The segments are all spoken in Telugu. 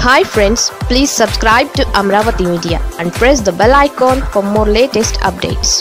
hi friends please subscribe to Amaravati media and press the bell icon for more latest updates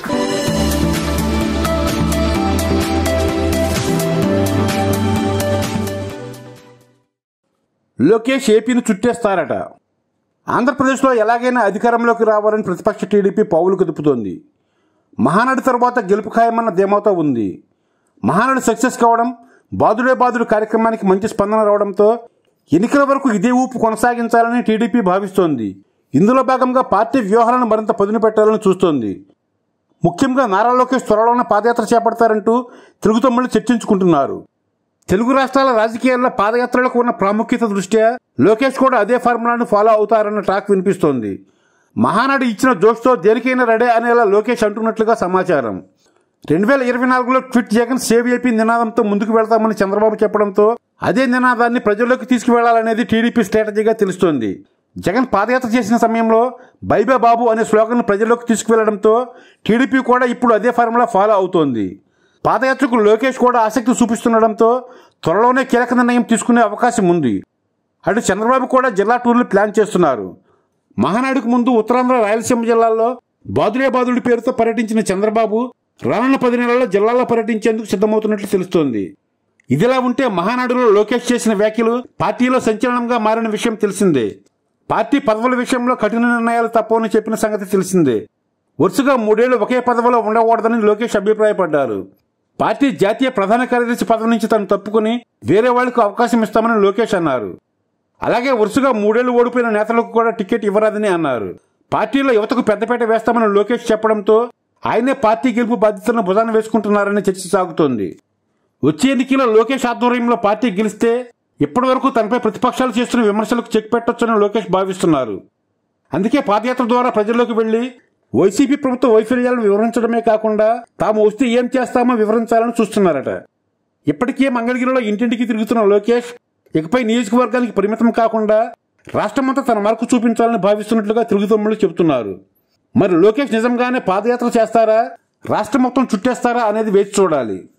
Lokesh ఏపీని చుట్టేస్తారట ఆంధ్రప్రదేశ్లో ఎలాగైనా అధికారంలోకి రావాలని ప్రతిపక్ష టీడీపీ పావులు కదుపుతోంది మహానాడు తర్వాత గెలుపు ఖాయమన్న ధీమాతో ఉంది మహానాడు సక్సెస్ కావడం బాదుడే బాదుడు కార్యక్రమానికి మంచి స్పందన రావడంతో ఎన్నికల వరకు ఇదే ఊపు కొనసాగించాలని టీడీపీ భావిస్తోంది ఇందులో భాగంగా పార్టీ వ్యూహాలను మరింత పదును పెట్టాలని చూస్తోంది ముఖ్యంగా నారా లోకేష్ త్వరలోనే పాదయాత్ర చేపడతారంటూ తెలుగుతమ్ముళ్ళు చర్చించుకుంటున్నారు తెలుగు రాష్ట్రాల రాజకీయాల్లో పాదయాత్రలకు ఉన్న ప్రాముఖ్యత దృష్ట్యా లోకేష్ కూడా అదే ఫార్ములాను ఫాలో అవుతారన్న టాక్ వినిపిస్తోంది మహానాడు ఇచ్చిన జోష్తో దేనికైనా రెడీ అనేలా లోకేష్ అంటున్నట్లుగా సమాచారం రెండు వేల ఇరవై నాలుగులో ట్విట్ జగన్ సేవ్ ఏపీ నినాదంతో ముందుకు వెళ్తామని చంద్రబాబు చెప్పడంతో అదే నినాదాన్ని ప్రజల్లోకి తీసుకువెళ్లాలనేది టీడీపీ స్ట్రాటజీగా తెలుస్తోంది జగన్ పాదయాత్ర చేసిన సమయంలో బైబే బాబు అనే స్లోగన్ ప్రజల్లోకి తీసుకువెళ్లడంతో టీడీపీ కూడా ఇప్పుడు అదే ఫార్ములా ఫాలో అవుతోంది పాదయాత్రకు లోకేష్ కూడా ఆసక్తి చూపిస్తుండడంతో త్వరలోనే కీలక నిర్ణయం తీసుకునే అవకాశం ఉంది అటు చంద్రబాబు కూడా జిల్లా టూర్లు ప్లాన్ చేస్తున్నారు మహానాడుకు ముందు ఉత్తరాంధ్ర రాయలసీమ జిల్లాల్లో బాదుడే బాదుడి పేరుతో పర్యటించిన చంద్రబాబు రానున్న పది నెలల్లో జిల్లాలో పర్యటించేందుకు సిద్ధమవుతున్నట్లు తెలుస్తోంది ఇదిలా ఉంటే మహానాడులో లోకేష్ చేసిన వ్యాఖ్యలు పార్టీలో సంచలనంగా మారిన విషయం తెలిసిందే పార్టీ పదవుల విషయంలో కఠిన నిర్ణయాలు తప్పవని చెప్పిన సంగతి తెలిసిందే వరుసగా మూడేళ్లు ఒకే పదవిలో ఉండకూడదని లోకేష్ అభిప్రాయపడ్డారు పార్టీ జాతీయ ప్రధాన కార్యదర్శి పదవి నుంచి తను తప్పుకుని వేరే వాళ్లకు అవకాశం ఇస్తామని లోకేష్ అన్నారు అలాగే వరుసగా మూడేళ్లు ఓడిపోయిన నేతలకు కూడా టికెట్ ఇవ్వరాదని అన్నారు పార్టీలో యువతకు పెద్దపేట వేస్తామని లోకేష్ చెప్పడంతో ఆయనే పార్టీ గెలుపు బాధ్యతలను భుజాన వేసుకుంటున్నారని చర్చ సాగుతోంది వచ్చే ఎన్నికల్లో లోకేష్ ఆధ్వర్యంలో పార్టీ గెలిస్తే ఇప్పటి వరకు తనపై ప్రతిపక్షాలు చేస్తున్న విమర్శలకు చెక్ పెట్టొచ్చని లోకేష్ భావిస్తున్నారు అందుకే పాదయాత్ర ద్వారా ప్రజల్లోకి వెళ్లి వైసీపీ ప్రభుత్వ వైఫల్యాలను వివరించడమే కాకుండా తాము వస్తే ఏం చేస్తామో వివరించాలని చూస్తున్నారట ఇప్పటికే మంగళగిరిలో ఇంటింటికి తిరుగుతున్న లోకేష్ ఇకపై నియోజకవర్గానికి పరిమితం కాకుండా రాష్ట్రమంతా తన మార్కు చూపించాలని భావిస్తున్నట్లుగా తిరుగుతమ్ముళ్ళు చెబుతున్నారు మరి లోకేష్ నిజంగానే పాదయాత్ర చేస్తారా రాష్ట్రం మొత్తం చుట్టేస్తారా అనేది వేచి చూడాలి